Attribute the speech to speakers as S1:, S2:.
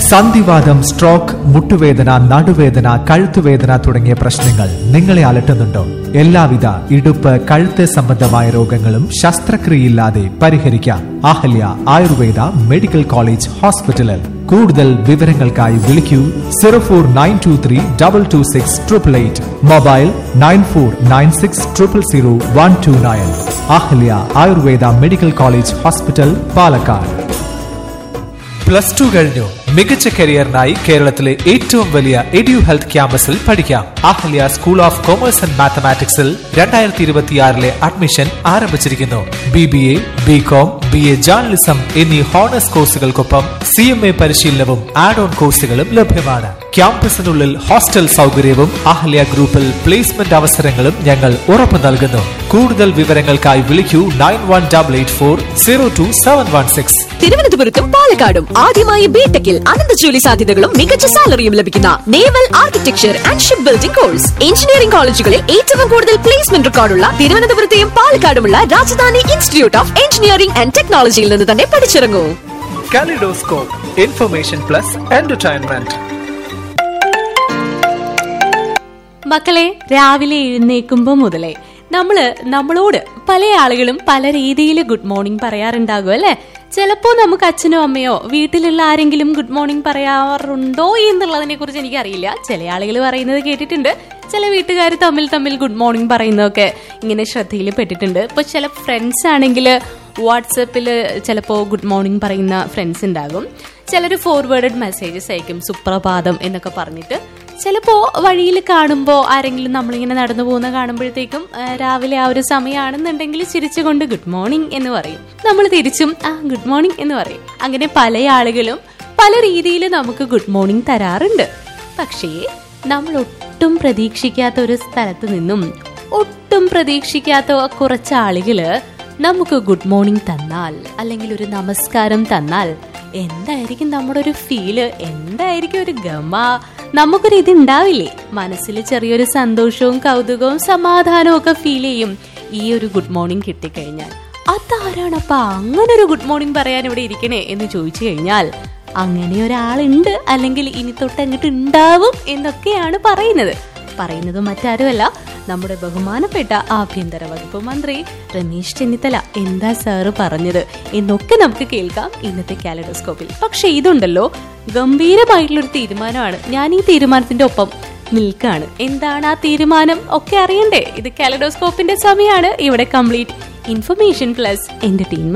S1: സന്ധിവാദം സ്ട്രോക്ക് മുട്ടുവേദന നടുവേദന കഴുത്തുവേദന തുടങ്ങിയ പ്രശ്നങ്ങൾ നിങ്ങളെ അലട്ടുന്നുണ്ടോ എല്ലാവിധ ഇടുപ്പ് കഴുത്ത് സംബന്ധമായ രോഗങ്ങളും ശസ്ത്രക്രിയയില്ലാതെ പരിഹരിക്കാം അഹല്യ ആയുർവേദ മെഡിക്കൽ കോളേജ് ഹോസ്പിറ്റലിൽ കൂടുതൽ വിവരങ്ങൾക്കായി വിളിക്കൂ zero four nine two three double two six triple eight mobile nine four nine six triple zero one two nine Ahalya Ayurveda medical college hospital Palakkad plus two കഴിഞ്ഞു മികച്ച കരിയറിനായി കേരളത്തിലെ ഏറ്റവും വലിയ എഡ്യു ഹെൽത്ത് ക്യാമ്പസിൽ പഠിക്കാം Ahalya school of commerce and മാത്തമാറ്റിക്സിൽ രണ്ടായിരത്തി ഇരുപത്തിയാറിലെ അഡ്മിഷൻ ആരംഭിച്ചിരിക്കുന്നു B B A B com B A journalism എന്നീ ഹോണേഴ്സ് കോഴ്സുകൾക്കൊപ്പം സി എം എ പരിശീലനവും ആഡ് ഓൺ കോഴ്സുകളും ലഭ്യമാണ് ക്യാമ്പസിനുള്ളിൽ ഹോസ്റ്റൽ സൗകര്യവും അഹല്യ ഗ്രൂപ്പിൽ പ്ലേസ്മെന്റ് അവസരങ്ങളും ഞങ്ങൾ ഉറപ്പു നൽകുന്നു കൂടുതൽ വിവരങ്ങൾക്കായി വിളിക്കൂ nine one double eight four zero two seven one six
S2: തിരുവനന്തപുരത്തും പാലക്കാടും ആദ്യമായി ബിടെക്കിൽ അനന്ത ജോലി സാധ്യതകളും മികച്ച സാലറിയും ലഭിക്കുന്ന naval architecture and ship building course engineering കോളേജുകളിൽ ഏറ്റവും കൂടുതൽ പ്ലേസ്മെന്റ് റെക്കോർഡുള്ള തിരുവനന്തപുരത്തെയും പാലക്കാടുമുള്ള Rajadhani institute of engineering and ടെക്നോളജിയിൽ നിന്ന് തന്നെ പഠിച്ചിറങ്ങൂ
S1: Kaleidoscope, Information Plus Entertainment.
S3: മക്കളെ രാവിലെ എഴുന്നേക്കുമ്പോ മുതലേ നമ്മള് നമ്മളോട് പല ആളുകളും പല രീതിയിൽ ഗുഡ് മോർണിംഗ് പറയാറുണ്ടാകും അല്ലെ ചിലപ്പോ നമുക്ക് അച്ഛനോ അമ്മയോ വീട്ടിലുള്ള ആരെങ്കിലും ഗുഡ് മോർണിംഗ് പറയാറുണ്ടോ എന്നുള്ളതിനെ കുറിച്ച് എനിക്കറിയില്ല ചില ആളുകൾ പറയുന്നത് കേട്ടിട്ടുണ്ട് ചില വീട്ടുകാർ തമ്മിൽ തമ്മിൽ ഗുഡ് മോർണിംഗ് പറയുന്നതൊക്കെ ഇങ്ങനെ ശ്രദ്ധയിൽ പെട്ടിട്ടുണ്ട് ഇപ്പൊ ചില ഫ്രണ്ട്സ് ആണെങ്കിൽ വാട്സപ്പിൽ ചിലപ്പോൾ ഗുഡ് മോർണിംഗ് പറയുന്ന ഫ്രണ്ട്സ് ഉണ്ടാകും ചിലർ ഫോർവേഡഡ് മെസ്സേജസ് അയക്കും സുപ്രഭാതം എന്നൊക്കെ പറഞ്ഞിട്ട് ചിലപ്പോ വഴിയിൽ കാണുമ്പോൾ ആരെങ്കിലും നമ്മളിങ്ങനെ നടന്നു പോകുന്ന കാണുമ്പോഴത്തേക്കും ആ, രാവിലെ ആ ഒരു സമയമാണെന്നുണ്ടെങ്കിൽ ചിരിച്ചുകൊണ്ട് ഗുഡ് മോർണിംഗ് എന്ന് പറയും നമ്മൾ തിരിച്ചും ആ ഗുഡ് മോർണിംഗ് എന്ന് പറയും അങ്ങനെ പല ആളുകളും പല രീതിയിൽ നമുക്ക് ഗുഡ് മോർണിംഗ് തരാറുണ്ട് പക്ഷേ നമ്മൾ ഒട്ടും പ്രതീക്ഷിക്കാത്ത ഒരു സ്ഥലത്ത് നിന്നും ഒട്ടും പ്രതീക്ഷിക്കാത്ത കുറച്ച് ആളുകള് നമുക്ക് ഗുഡ് മോർണിംഗ് തന്നാൽ അല്ലെങ്കിൽ ഒരു നമസ്കാരം തന്നാൽ എന്തായിരിക്കും നമ്മുടെ ഒരു ഫീല് എന്തായിരിക്കും ഒരു ഗമ നമുക്കൊരു ഇത് ഉണ്ടാവില്ലേ മനസ്സിൽ ചെറിയൊരു സന്തോഷവും കൗതുകവും സമാധാനവും ഒക്കെ ഫീൽ ചെയ്യും ഈ ഒരു ഗുഡ് മോർണിംഗ് കിട്ടിക്കഴിഞ്ഞാൽ അതാരാണപ്പ അങ്ങനെ ഒരു ഗുഡ് മോർണിംഗ് പറയാൻ ഇവിടെ ഇരിക്കണേ എന്ന് ചോദിച്ചു കഴിഞ്ഞാൽ അങ്ങനെ ഒരാളുണ്ട് അല്ലെങ്കിൽ ഇനി തൊട്ട് അങ്ങോട്ട് ഉണ്ടാവും എന്നൊക്കെയാണ് പറയുന്നത് പറയുന്നത് മറ്റാരുമല്ല നമ്മുടെ ബഹുമാനപ്പെട്ട ആഭ്യന്തര വകുപ്പ് മന്ത്രി രമേശ് ചെന്നിത്തല എന്താ സാറ് പറഞ്ഞത് എന്നൊക്കെ നമുക്ക് കേൾക്കാം ഇന്നത്തെ കാലഡോസ്കോപ്പിൽ പക്ഷെ ഇതുണ്ടല്ലോ ഗംഭീരമായിട്ടുള്ളൊരു തീരുമാനമാണ് ഞാൻ ഈ തീരുമാനത്തിന്റെ ഒപ്പം നിൽക്കാണ് എന്താണ് ആ തീരുമാനം ഒക്കെ അറിയണ്ടേ ഇത് കാലഡോസ്കോപ്പിന്റെ സമയമാണ് ഇവിടെ കംപ്ലീറ്റ് ഇൻഫർമേഷൻ പ്ലസ് എന്റർടൈൻമെന്റ്